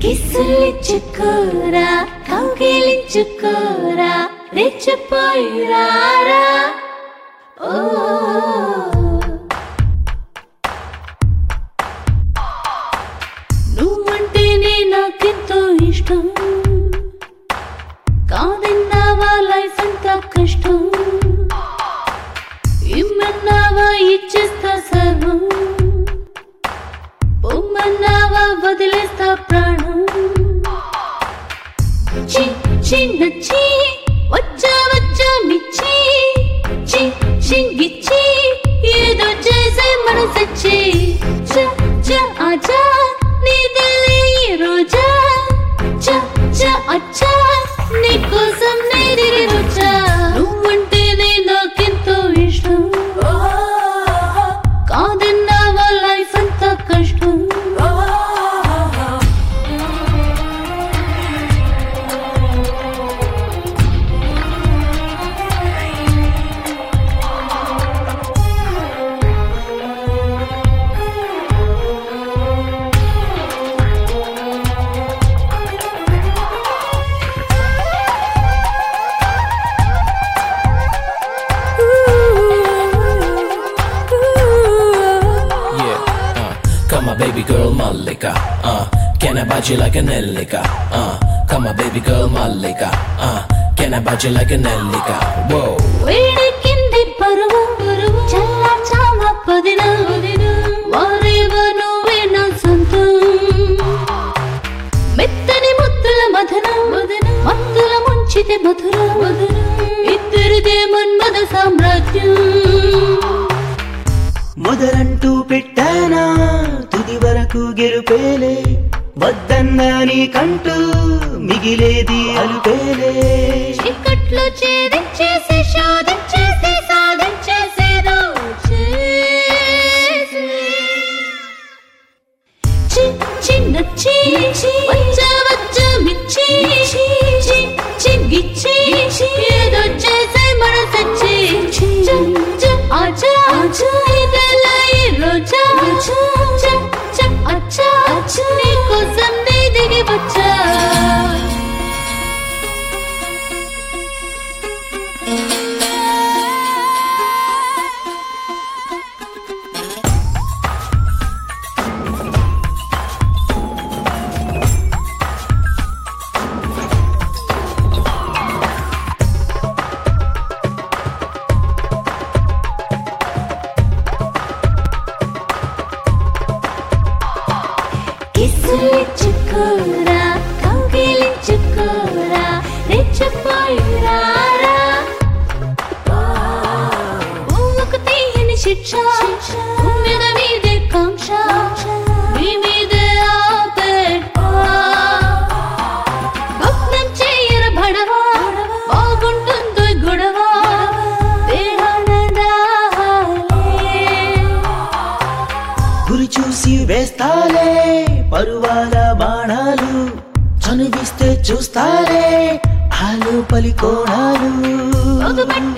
కిసులిచ్చుకోరా కౌగిలించుకోరా రెచ్చిపోయిరారా ఓ నువ్వంటేనే నాకెంతో ఇష్టం కాదన్నావా లైఫ్ అంతా కష్టం ఇమ్మన్నావా ఇచ్చేస్తా సర్వం పొమ్మన్నావా వదిలేస్తా ప్రాణం చి చిన్న చి వచ్చా వచ్చా మిచ్చి చి చింగిచ్చి ఏదో చేసే మనసచ్చి చ చ ఆజా నీదలే ఈ రోజా చ చ అచ్చా నీకోసం నేరిగి వచ్చా నువ్వంటేనే నాకెంతో ఇష్టం కాదన్నావా లైఫ్ అంతా కష్టం Yeah, uh, come on, baby girl, Malika. Uh, can I bite you like an Elika? Uh, come on, baby girl, Malika. Uh, can I bite you like an Elika? Whoa. వేడెక్కింది పరువు చల్లా చామ పదిన వారేవ నువ్వే నా సొంతం మెత్తని ముద్దుల మధుర మత్తుల ముంచితే మధుర ఇద్దరిదే మన్మద సామ్రాజ్యం మొదలంటూ పెట్టానా తుది వరకు గెలుపేలే వద్దన్నా నీకంటూ మిగిలేది అలుపేలే చీకట్లో ఛేదించేసి శోధించేసి సాధించేసేదో చేసి చి చిన్న చి వచ్చా వచ్చా మిచ్చి చి చింగిచ్చి ఏదో చేసే మనసచ్చి చ చ ఆజా ఇదలా ఈ రోజా చ చ అచ్చా నీకోసం నీ దిగి వచ్చా కిసులిచ్చుకోరా కౌగిలించుకోరా రెచ్చిపోయిరారా ఊహకు తీయని శిక్ష మీద మీదే కాంక్ష మీ మీదే ఆపేట భగ్నం చేయర భడవా బాగుంటుందో ఈ గొడవ దేహానదాలే గురి చూసి వేస్తాలే పరువాల బాణాలు చనువిస్తే చూస్తాలే ఆలు పలి కోణాలు పొగబట్ట